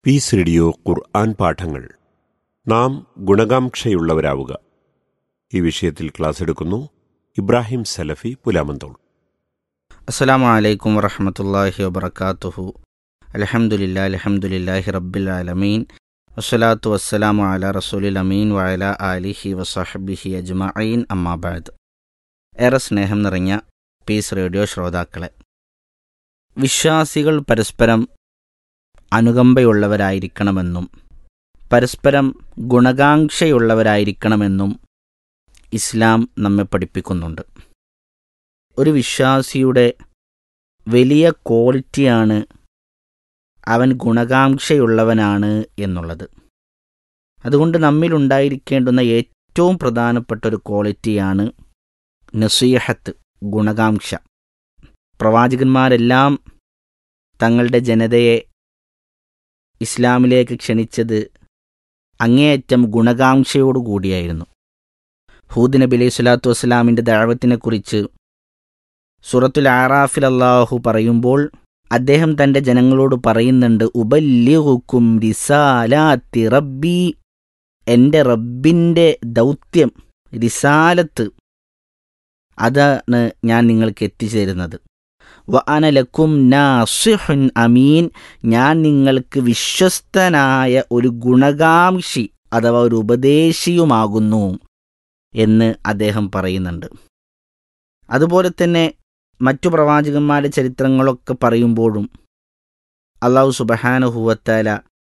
Piece radio ഖുർആൻ പാഠങ്ങൾ നാം ഗുണകാംക്ഷയുള്ളവരാവുക ഈ വിഷയത്തിൽ ക്ലാസ് എടുക്കുന്നു ഇബ്രാഹിം സലഫി പുലാമന്തോൾ അസ്സലാമു അലൈക്കും വറഹമത്തല്ലാഹി വബർക്കാത്തുഹു അലഹമുല്ലാ അലഹമുല്ലാഹി റബ്ബിൽ ആലമീൻ വസ്സലാത്തു വസ്സലാമു അല റസൂലിൽ അമീൻ വഅല ആലിഹി വസഹബിഹി അജ്മഈൻ അമ്മാബാദ് ഏറെ സ്നേഹം നിറഞ്ഞ പീസ് റേഡിയോ ശ്രോതാക്കളെ വിശ്വാസികൾ പരസ്പരം അനുകമ്പയുള്ളവരായിരിക്കണമെന്നും പരസ്പരം ഗുണകാംക്ഷയുള്ളവരായിരിക്കണമെന്നും ഇസ്ലാം നമ്മെ പഠിപ്പിക്കുന്നുണ്ട് ഒരു വിശ്വാസിയുടെ വലിയ ക്വാളിറ്റിയാണ് അവൻ ഗുണകാംക്ഷയുള്ളവനാണ് എന്നുള്ളത് അതുകൊണ്ട് നമ്മിലുണ്ടായിരിക്കേണ്ടുന്ന ഏറ്റവും പ്രധാനപ്പെട്ട ഒരു ക്വാളിറ്റിയാണ് നസീഹത്ത് ഗുണകാംക്ഷ പ്രവാചകന്മാരെല്ലാം തങ്ങളുടെ ജനതയെ ഇസ്ലാമിലേക്ക് ക്ഷണിച്ചത് അങ്ങേയറ്റം ഗുണകാംക്ഷയോടുകൂടിയായിരുന്നു ഹൂദ് നബി അലൈഹി സ്വലാത്തു വസ്സലാമിൻ്റെ ദാവത്തിനെക്കുറിച്ച് സൂറത്തുൽ ആറാഫിൽ അള്ളാഹു പറയുമ്പോൾ അദ്ദേഹം തൻ്റെ ജനങ്ങളോട് പറയുന്നുണ്ട് ഉബല്ലിഹുക്കും റിസാലാത്തി റബ്ബി എൻ്റെ റബ്ബിൻ്റെ ദൗത്യം റിസാലത്ത് അതാണ് ഞാൻ നിങ്ങൾക്ക് എത്തിച്ചു തരുന്നത് വ അനലക്കും നാസിഹുൻ അമീൻ ഞാൻ നിങ്ങൾക്ക് വിശ്വസ്തനായ ഒരു ഗുണകാംക്ഷി അഥവാ ഒരു ഉപദേശിയുമാകുന്നു എന്ന് അദ്ദേഹം പറയുന്നുണ്ട് അതുപോലെ തന്നെ മറ്റു പ്രവാചകന്മാരുടെ ചരിത്രങ്ങളൊക്കെ പറയുമ്പോഴും അള്ളാഹു സുബഹാനുഹുവത്താല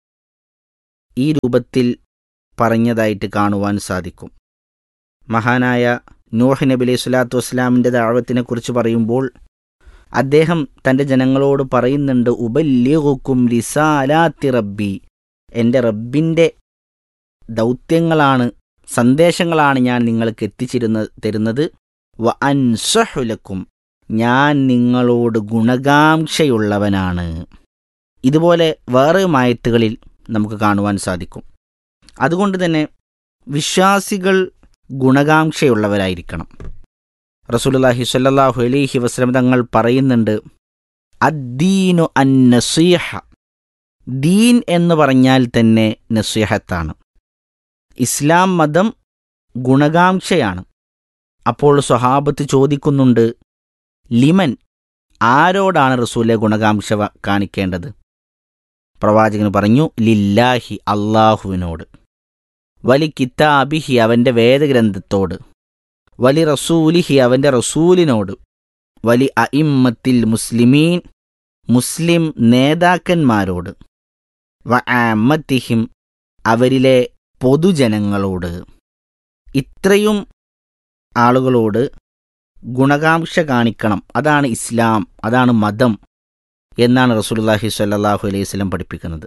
ഈ രൂപത്തിൽ പറഞ്ഞതായിട്ട് കാണുവാൻ സാധിക്കും മഹാനായ നൂഹ് നബി അലൈഹി സ്വലാത്തു വസ്സലാമിൻ്റെ ദാവത്തിനെക്കുറിച്ച് പറയുമ്പോൾ അദ്ദേഹം തൻ്റെ ജനങ്ങളോട് പറയുന്നുണ്ട് ഉബല്ലിഹുക്കും ലിസാലാത്തി റബ്ബി എൻ്റെ റബ്ബിൻ്റെ ദൗത്യങ്ങളാണ് സന്ദേശങ്ങളാണ് ഞാൻ നിങ്ങൾക്ക് എത്തിച്ചിരുന്ന തരുന്നത് വ അൻസഹുലക്കും ഞാൻ നിങ്ങളോട് ഗുണകാംക്ഷയുള്ളവനാണ് ഇതുപോലെ വേറെ മായത്തുകളിൽ നമുക്ക് കാണുവാൻ സാധിക്കും അതുകൊണ്ട് തന്നെ വിശ്വാസികൾ ഗുണകാംക്ഷയുള്ളവരായിരിക്കണം റസൂലുള്ളാഹി സ്വല്ലല്ലാഹു അലൈഹി വസല്ലം തങ്ങൾ പറയുന്നുണ്ട് അദ്ദീനു അൻ നസീഹ ദീൻ എന്ന് പറഞ്ഞാൽ തന്നെ നസീഹത്താണ് ഇസ്ലാം മതം ഗുണകാംക്ഷയാണ് അപ്പോൾ സ്വഹാബത്ത് ചോദിക്കുന്നുണ്ട് ലിമൻ ആരോടാണ് റസൂലെ ഗുണകാംക്ഷ വ- കാണിക്കേണ്ടത് പ്രവാചകൻ പറഞ്ഞു ലില്ലാഹി അള്ളാഹുവിനോട് വലി കിതാബിഹി അവൻ്റെ വേദഗ്രന്ഥത്തോട് വലി റസൂലിഹി അവൻ്റെ റസൂലിനോട് വലി അയിമ്മത്തിൽ മുസ്ലിമീൻ മുസ്ലിം നേതാക്കന്മാരോട് വ ആമത്തിഹിം അവരിലെ പൊതുജനങ്ങളോട് ഇത്രയും ആളുകളോട് ഗുണകാംക്ഷ കാണിക്കണം അതാണ് ഇസ്ലാം അതാണ് മതം എന്നാണ് റസൂലുള്ളാഹി സ്വല്ലല്ലാഹു അലൈഹി വസല്ലം പഠിപ്പിക്കുന്നത്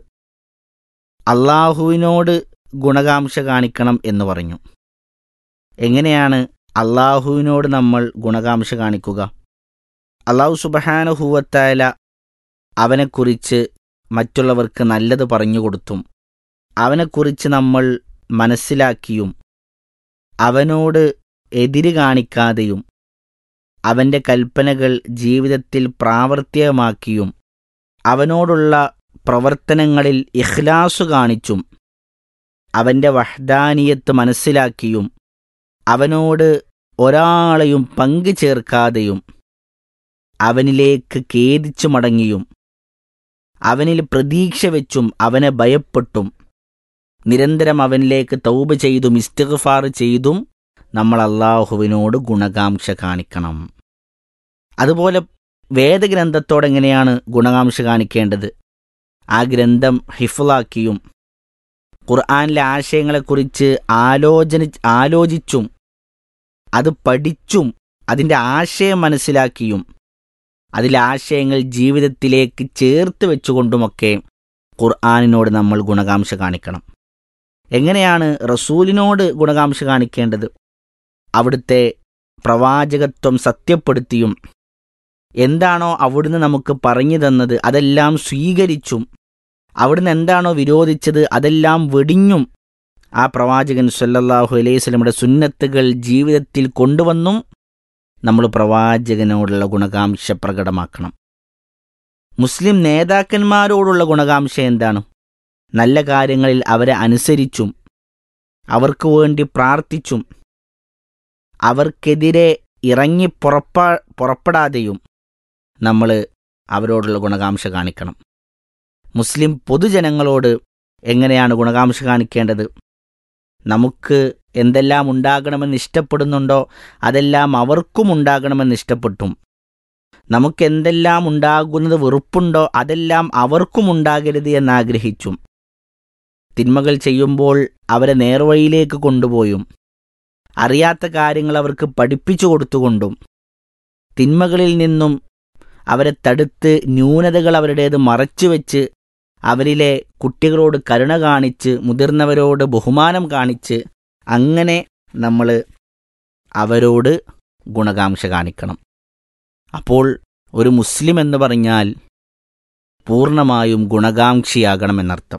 അള്ളാഹുവിനോട് ഗുണകാംക്ഷ കാണിക്കണം എന്ന് പറഞ്ഞു എങ്ങനെയാണ് അള്ളാഹുവിനോട് നമ്മൾ ഗുണകാംക്ഷ കാണിക്കുക അള്ളാഹു സുബഹാനുഹൂവത്തായ അവനെക്കുറിച്ച് മറ്റുള്ളവർക്ക് നല്ലത് പറഞ്ഞുകൊടുത്തും അവനെക്കുറിച്ച് നമ്മൾ മനസ്സിലാക്കിയും അവനോട് എതിര് കാണിക്കാതെയും അവൻ്റെ കൽപ്പനകൾ ജീവിതത്തിൽ പ്രാവർത്തികമാക്കിയും അവനോടുള്ള പ്രവർത്തനങ്ങളിൽ ഇഖ്ലാസു കാണിച്ചും അവൻ്റെ വഹ്ദാനിയത്ത് മനസ്സിലാക്കിയും അവനോട് ഒരാളെയും പങ്കു ചേർക്കാതെയും അവനിലേക്ക് ഖേദിച്ചു മടങ്ങിയും അവനിൽ പ്രതീക്ഷ വെച്ചും അവനെ ഭയപ്പെട്ടും നിരന്തരം അവനിലേക്ക് തൗബ ചെയ്തും ഇസ്തിഗ്ഫാർ ചെയ്തും നമ്മൾ അള്ളാഹുവിനോട് ഗുണകാംക്ഷ കാണിക്കണം അതുപോലെ വേദഗ്രന്ഥത്തോടെങ്ങനെയാണ് ഗുണകാംക്ഷ കാണിക്കേണ്ടത് ആ ഗ്രന്ഥം ഹിഫ്ലാക്കിയും ഖുർആാനിലെ ആശയങ്ങളെക്കുറിച്ച് ആലോചന ആലോചിച്ചും അത് പഠിച്ചും അതിൻ്റെ ആശയം മനസ്സിലാക്കിയും അതിലെ ആശയങ്ങൾ ജീവിതത്തിലേക്ക് ചേർത്ത് വെച്ചുകൊണ്ടുമൊക്കെ ഖുർആാനിനോട് നമ്മൾ ഗുണകാംക്ഷ കാണിക്കണം എങ്ങനെയാണ് റസൂലിനോട് ഗുണകാംക്ഷ കാണിക്കേണ്ടത് അവിടുത്തെ പ്രവാചകത്വം സത്യപ്പെടുത്തിയും എന്താണോ അവിടുന്ന് നമുക്ക് പറഞ്ഞു തന്നത് അതെല്ലാം സ്വീകരിച്ചും അവിടുന്ന് എന്താണോ വിരോധിച്ചത് അതെല്ലാം വെടിഞ്ഞും ആ പ്രവാചകൻ സല്ലല്ലാഹു അലൈഹി സ്വലമിയുടെ സുന്നത്തുകൾ ജീവിതത്തിൽ കൊണ്ടുവന്നും നമ്മൾ പ്രവാചകനോടുള്ള ഗുണകാംക്ഷ പ്രകടമാക്കണം മുസ്ലിം നേതാക്കന്മാരോടുള്ള ഗുണകാംക്ഷ എന്താണ് നല്ല കാര്യങ്ങളിൽ അവരെ അനുസരിച്ചും അവർക്ക് വേണ്ടി പ്രാർത്ഥിച്ചും അവർക്കെതിരെ ഇറങ്ങി പുറപ്പ പുറപ്പെടാതെയും നമ്മൾ അവരോടുള്ള ഗുണകാംക്ഷ കാണിക്കണം മുസ്ലിം പൊതുജനങ്ങളോട് എങ്ങനെയാണ് ഗുണകാംക്ഷ കാണിക്കേണ്ടത് നമുക്ക് എന്തെല്ലാം ഉണ്ടാകണമെന്ന് ഇഷ്ടപ്പെടുന്നുണ്ടോ അതെല്ലാം അവർക്കും ഉണ്ടാകണമെന്ന് ഇഷ്ടപ്പെട്ടും നമുക്ക് എന്തെല്ലാം ഉണ്ടാകുന്നത് വെറുപ്പുണ്ടോ അതെല്ലാം അവർക്കും ഉണ്ടാകരുത് എന്നാഗ്രഹിച്ചും തിന്മകൾ ചെയ്യുമ്പോൾ അവരെ നേർവഴിയിലേക്ക് കൊണ്ടുപോയും അറിയാത്ത കാര്യങ്ങൾ അവർക്ക് പഠിപ്പിച്ചു കൊടുത്തുകൊണ്ടും തിന്മകളിൽ നിന്നും അവരെ തടുത്ത് ന്യൂനതകൾ അവരുടേത് മറച്ചുവെച്ച് അവരിലെ കുട്ടികളോട് കരുണ കാണിച്ച് മുതിർന്നവരോട് ബഹുമാനം കാണിച്ച് അങ്ങനെ നമ്മൾ അവരോട് ഗുണകാംക്ഷ കാണിക്കണം അപ്പോൾ ഒരു മുസ്ലിം എന്ന് പറഞ്ഞാൽ പൂർണ്ണമായും ഗുണകാംക്ഷിയാകണമെന്നർത്ഥം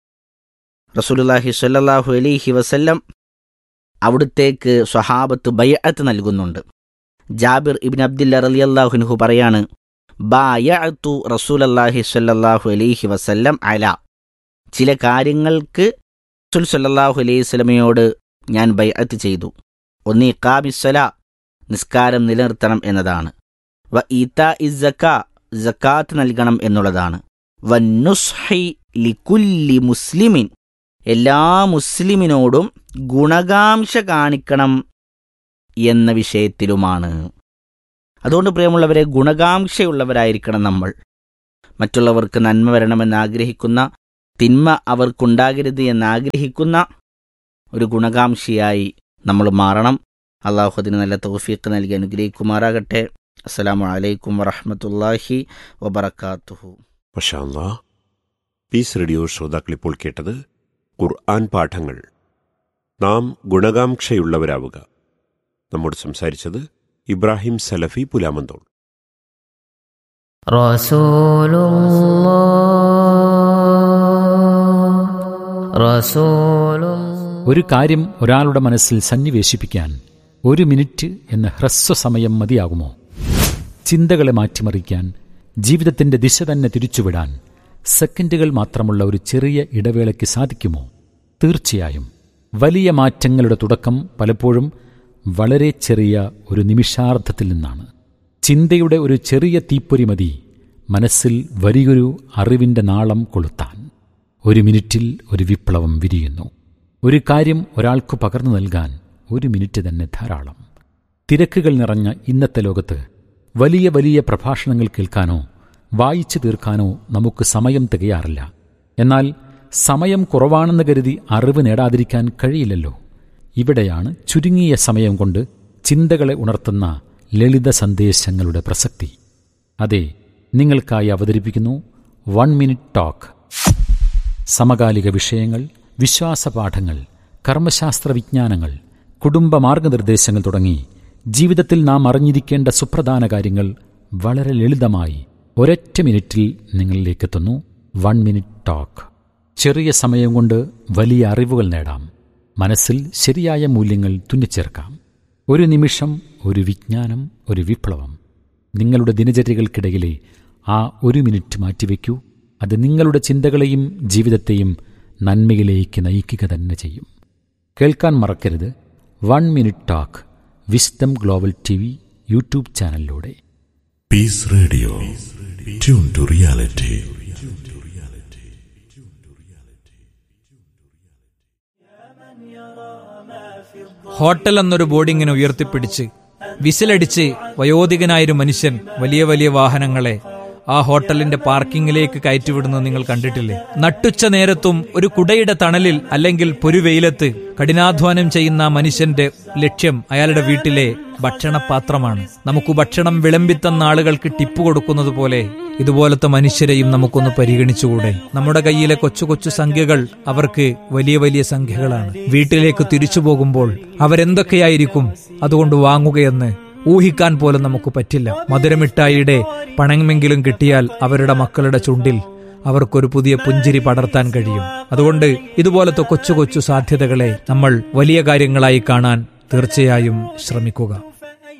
റസൂലുള്ളാഹി സ്വല്ലല്ലാഹു അലൈഹി വസല്ലം അവിടുത്തേക്ക് സ്വഹാബത്ത് ബയ്അത്ത് നൽകുന്നുണ്ട് ജാബിർ ഇബിൻ അബ്ദില്ല റളിയല്ലാഹുൻഹു പറയാണ് ബായഅത്തു റസൂലല്ലാഹി സ്വല്ലല്ലാഹു അലൈഹി വസല്ലം അല ചില കാര്യങ്ങൾക്ക് റസൂൽ സ്വല്ലല്ലാഹു അലൈഹി സ്വലമയോട് ഞാൻ ബൈഅത്ത് ചെയ്തു ഒന്ന് ഇഖാമിസ്സല നിസ്കാരം നിലനിർത്തണം എന്നതാണ് വ ഈത്ത ഇസക്ക ജക്കാത്ത് നൽകണം എന്നുള്ളതാണ് വ നുസ്ഹി ലിക്കുല്ലി മുസ്ലിമിൻ എല്ലാ മുസ്ലിമിനോടും ഗുണകാംക്ഷ കാണിക്കണം എന്ന വിഷയത്തിലുമാണ് അതുകൊണ്ട് പ്രിയമുള്ളവരെ ഗുണകാംക്ഷയുള്ളവരായിരിക്കണം നമ്മൾ മറ്റുള്ളവർക്ക് നന്മ വരണമെന്ന് ആഗ്രഹിക്കുന്ന തിന്മ അവർക്കുണ്ടാകരുത് എന്നാഗ്രഹിക്കുന്ന ഒരു ഗുണകാംക്ഷിയായി നമ്മൾ മാറണം അള്ളാഹു അതിന് നല്ല തൗഫീഖ് നൽകി അനുഗ്രഹിക്കുമാറാകട്ടെ അസ്സലാമു അലൈക്കും വറഹ്മത്തുള്ളാഹി വബറകാതുഹു മഷാല്ലാ പീസ് റേഡിയോ ശ്രോതാക്കൾ ഇപ്പോൾ കേട്ടത് ഖുർആൻ പാഠങ്ങൾ നാം ഗുണകാംക്ഷയുള്ളവരാവുക നമ്മോട് സംസാരിച്ചത് ഇബ്രാഹിം സലഫി പുലാമന്തോൾ رسول الله رسول الله ഒരു കാര്യം ഒരാളുടെ മനസ്സിൽ സന്നിവേശിപ്പിക്കാൻ ഒരു മിനിറ്റ് എന്ന ഹ്രസ്വസമയം മതിയാകുമോ ചിന്തകളെ മാറ്റിമറിക്കാൻ ജീവിതത്തിന്റെ ദിശ തന്നെ തിരിച്ചുവിടാൻ സെക്കൻഡുകൾ മാത്രമുള്ള ഒരു ചെറിയ ഇടവേളയ്ക്ക് സാധിക്കുമോ തീർച്ചയായും വലിയ മാറ്റങ്ങളുടെ തുടക്കം പലപ്പോഴും വളരെ ചെറിയ ഒരു നിമിഷാർദ്ധത്തിൽ നിന്നാണ് ചിന്തയുടെ ഒരു ചെറിയ തീപ്പൊരി മതി മനസ്സിൽ വലിയൊരു അറിവിന്റെ നാളം കൊളുത്താൻ ഒരു മിനിറ്റിൽ ഒരു വിപ്ലവം വിരിയുന്നു ഒരു കാര്യം ഒരാൾക്ക് പകർന്നു നൽകാൻ ഒരു മിനിറ്റ് തന്നെ ധാരാളം തിരക്കുകൾ നിറഞ്ഞ ഇന്നത്തെ ലോകത്ത് വലിയ വലിയ പ്രഭാഷണങ്ങൾ കേൾക്കാനോ വായിച്ചു തീർക്കാനോ നമുക്ക് സമയം തികയാറില്ല എന്നാൽ സമയം കുറവാണെന്ന് കരുതി അറിവ് നേടാതിരിക്കാൻ കഴിയില്ലല്ലോ ഇവിടെയാണ് ചുരുങ്ങിയ സമയം കൊണ്ട് ചിന്തകളെ ഉണർത്തുന്ന ലളിത സന്ദേശങ്ങളുടെ പ്രസക്തി അതെ നിങ്ങൾക്കായി അവതരിപ്പിക്കുന്നു വൺ മിനിറ്റ് ടോക്ക് സമകാലിക വിഷയങ്ങൾ വിശ്വാസപാഠങ്ങൾ കർമ്മശാസ്ത്ര വിജ്ഞാനങ്ങൾ കുടുംബ മാർഗനിർദ്ദേശങ്ങൾ തുടങ്ങി ജീവിതത്തിൽ നാം അറിഞ്ഞിരിക്കേണ്ട സുപ്രധാന കാര്യങ്ങൾ വളരെ ലളിതമായി ഒരൊറ്റ മിനിറ്റിൽ നിങ്ങളിലേക്കെത്തുന്നു വൺ മിനിറ്റ് ടോക്ക് ചെറിയ സമയം കൊണ്ട് വലിയ അറിവുകൾ നേടാം മനസ്സിൽ ശരിയായ മൂല്യങ്ങൾ തുന്നിച്ചേർക്കാം ഒരു നിമിഷം ഒരു വിജ്ഞാനം ഒരു വിപ്ലവം നിങ്ങളുടെ ദിനചര്യകൾക്കിടയിലെ ആ ഒരു മിനിറ്റ് മാറ്റിവെക്കൂ അത് നിങ്ങളുടെ ചിന്തകളെയും ജീവിതത്തെയും നന്മയിലേക്ക് നയിക്കുക തന്നെ ചെയ്യും കേൾക്കാൻ മറക്കരുത് one minute talk Wisdom Global T V YouTube ചാനലിലൂടെ Peace Radio. Tune to reality. Hotel എന്നൊരു ബോർഡിങ്ങിനെ ഉയർത്തിപ്പിടിച്ച് വിസിലടിച്ച് വയോധികനായൊരു മനുഷ്യൻ വലിയ വലിയ വാഹനങ്ങളെ ആ ഹോട്ടലിന്റെ പാർക്കിങ്ങിലേക്ക് കയറ്റിവിടുന്നത് നിങ്ങൾ കണ്ടിട്ടില്ലേ നട്ടുച്ച നേരത്തും ഒരു കുടയുടെ തണലിൽ അല്ലെങ്കിൽ പൊരുവെയിലത്ത് കഠിനാധ്വാനം ചെയ്യുന്ന ആ മനുഷ്യന്റെ ലക്ഷ്യം അയാളുടെ വീട്ടിലെ ഭക്ഷണപാത്രമാണ് നമുക്ക് ഭക്ഷണം വിളമ്പിത്തന്ന ആളുകൾക്ക് ടിപ്പ് കൊടുക്കുന്നത് പോലെ ഇതുപോലത്തെ മനുഷ്യരെയും നമുക്കൊന്ന് പരിഗണിച്ചുകൂടെ നമ്മുടെ കയ്യിലെ കൊച്ചു കൊച്ചു സംഖ്യകൾ അവർക്ക് വലിയ വലിയ സംഖ്യകളാണ് വീട്ടിലേക്ക് തിരിച്ചു പോകുമ്പോൾ അവരെന്തൊക്കെയായിരിക്കും അതുകൊണ്ട് വാങ്ങുകയെന്ന് ഊഹിക്കാൻ പോലും നമുക്ക് പറ്റില്ല മധുരമിഠായിയുടെ പണമെങ്കിലും കിട്ടിയാൽ അവരുടെ മക്കളുടെ ചുണ്ടിൽ അവർക്കൊരു പുതിയ പുഞ്ചിരി പടർത്താൻ കഴിയും അതുകൊണ്ട് ഇതുപോലത്തെ കൊച്ചു കൊച്ചു സാധ്യതകളെ നമ്മൾ വലിയ കാര്യങ്ങളായി കാണാൻ തീർച്ചയായും ശ്രമിക്കുക